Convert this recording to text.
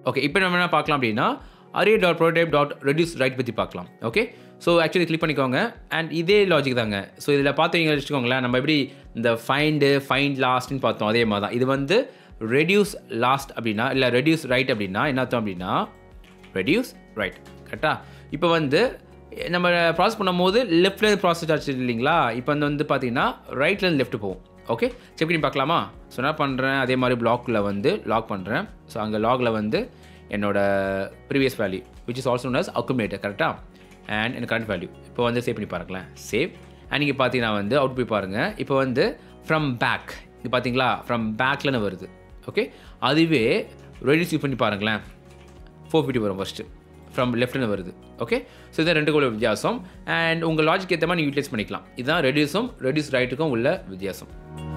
okay இப்போ நம்ம என்ன பார்க்கலாம் அப்படின்னா array dot prototype dot reduce right பற்றி பார்க்கலாம் ஓகே ஸோ ஆக்சுவலி கிளிக் பண்ணிக்கோங்க அண்ட் இதே லாஜிக் தாங்க ஸோ இதில் பார்த்தீங்க வச்சுக்கோங்களேன் நம்ம எப்படி இந்த ஃபைண்டு ஃபைண்ட் லாஸ்ட்னு பார்த்தோம் அதே மாதிரி தான் இது வந்து ரெடியூஸ் லாஸ்ட் அப்படின்னா இல்லை ரெடியூஸ் ரைட் அப்படின்னா என்ன அர்த்தம் அப்படின்னா ரெடியூஸ் ரைட் கரெக்டாக இப்போ வந்து நம்ம ப்ராசஸ் பண்ணும்போது லெஃப்ட்லேருந்து ப்ராசஸ் ஆச்சு இல்லைங்களா இப்போ வந்து வந்து பார்த்தீங்கன்னா ரைட்லேருந்து லெஃப்ட் போகும் ஓகே செக் பண்ணி பார்க்கலாமா ஸோ என்ன பண்ணுறேன் அதே மாதிரி பிளாக்கில் வந்து லாக் பண்ணுறேன் ஸோ அங்கே லாகில் வந்து என்னோட previous value which is also நஸ் அக்குமுலேட்டர் கரெக்டாக அண்ட் எனக்கு கரண்ட் வேல்யூ இப்போ வந்து சேவ் பண்ணி பாருங்களேன் சேவ் அண்ட் நீங்கள் பார்த்தீங்கன்னா வந்து அவுட் போய் பாருங்கள் இப்போ வந்து ஃப்ரம் பேக் இது பார்த்தீங்களா ஃப்ரம் பேக்லன்னு வருது ஓகே அதுவே ரெடியூஸ் யூஸ் பண்ணி பாருங்களேன் ஃபோர் ஃபிஃப்டி வரும் ஃபஸ்ட்டு ஃப்ரம் லெஃப்ட்னு வருது ஓகே ஸோ இதான் ரெண்டு கூட வித்தியாசம் அண்ட் உங்கள் லாஜிக் ஏற்ற மாதிரி நீங்கள் யூட்டிலைஸ் பண்ணிக்கலாம் இதுதான் ரெடியூஸும் ரெடியூஸ் ரைட்டுக்கும் உள்ள வித்தியாசம்